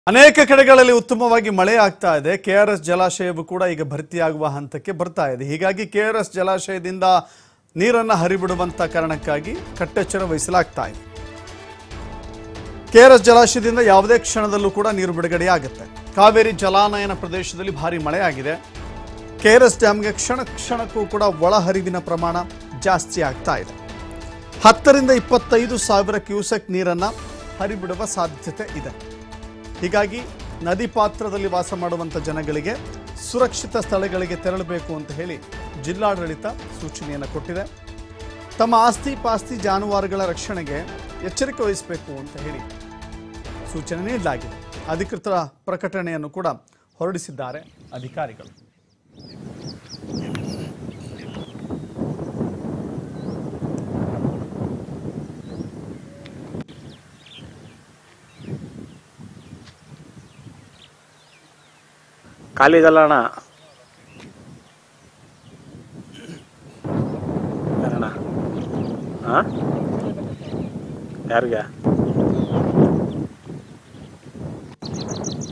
ಅನೇಕ ಕಡೆಗಳಲ್ಲಿ ಉತ್ತಮವಾಗಿ ಮಳೆ ಆಗ್ತಾ ಇದೆ ಕೆ ಆರ್ ಎಸ್ ಜಲಾಶಯವು ಕೂಡ ಈಗ ಭರ್ತಿಯಾಗುವ ಹಂತಕ್ಕೆ ಬರ್ತಾ ಇದೆ ಹೀಗಾಗಿ ಕೆ ಆರ್ ಎಸ್ ಜಲಾಶಯದಿಂದ ನೀರನ್ನು ಹರಿಬಿಡುವಂತ ಕಾರಣಕ್ಕಾಗಿ ಕಟ್ಟೆಚ್ಚರ ವಹಿಸಲಾಗ್ತಾ ಇದೆ ಕೆ ಆರ್ ಎಸ್ ಜಲಾಶಯದಿಂದ ಯಾವುದೇ ಕ್ಷಣದಲ್ಲೂ ಕೂಡ ನೀರು ಬಿಡುಗಡೆಯಾಗುತ್ತೆ ಕಾವೇರಿ ಜಲಾನಯನ ಪ್ರದೇಶದಲ್ಲಿ ಭಾರಿ ಮಳೆ ಆಗಿದೆ ಕೆ ಆರ್ ಎಸ್ ಡ್ಯಾಮ್ಗೆ ಕ್ಷಣ ಕ್ಷಣಕ್ಕೂ ಕೂಡ ಒಳಹರಿವಿನ ಪ್ರಮಾಣ ಜಾಸ್ತಿ ಆಗ್ತಾ ಇದೆ ಹತ್ತರಿಂದ ಇಪ್ಪತ್ತೈದು ಸಾವಿರ ಕ್ಯೂಸೆಕ್ ನೀರನ್ನು ಹರಿಬಿಡುವ ಸಾಧ್ಯತೆ ಇದೆ ಹೀಗಾಗಿ ನದಿ ಪಾತ್ರದಲ್ಲಿ ವಾಸ ಮಾಡುವಂಥ ಜನಗಳಿಗೆ ಸುರಕ್ಷಿತ ಸ್ಥಳಗಳಿಗೆ ತೆರಳಬೇಕು ಅಂತ ಹೇಳಿ ಜಿಲ್ಲಾಡಳಿತ ಸೂಚನೆಯನ್ನು ಕೊಟ್ಟಿದೆ ತಮ್ಮ ಆಸ್ತಿ ಪಾಸ್ತಿ ಜಾನುವಾರುಗಳ ರಕ್ಷಣೆಗೆ ಎಚ್ಚರಿಕೆ ವಹಿಸಬೇಕು ಅಂತ ಹೇಳಿ ಸೂಚನೆ ನೀಡಲಾಗಿದೆ ಅಧಿಕೃತ ಪ್ರಕಟಣೆಯನ್ನು ಕೂಡ ಹೊರಡಿಸಿದ್ದಾರೆ ಅಧಿಕಾರಿಗಳು ಖಾಲಿದಲ್ಲ ಅಣ್ಣ ಯಾರಣ್ಣ ಹಾಂ ಯಾರಿಗೆ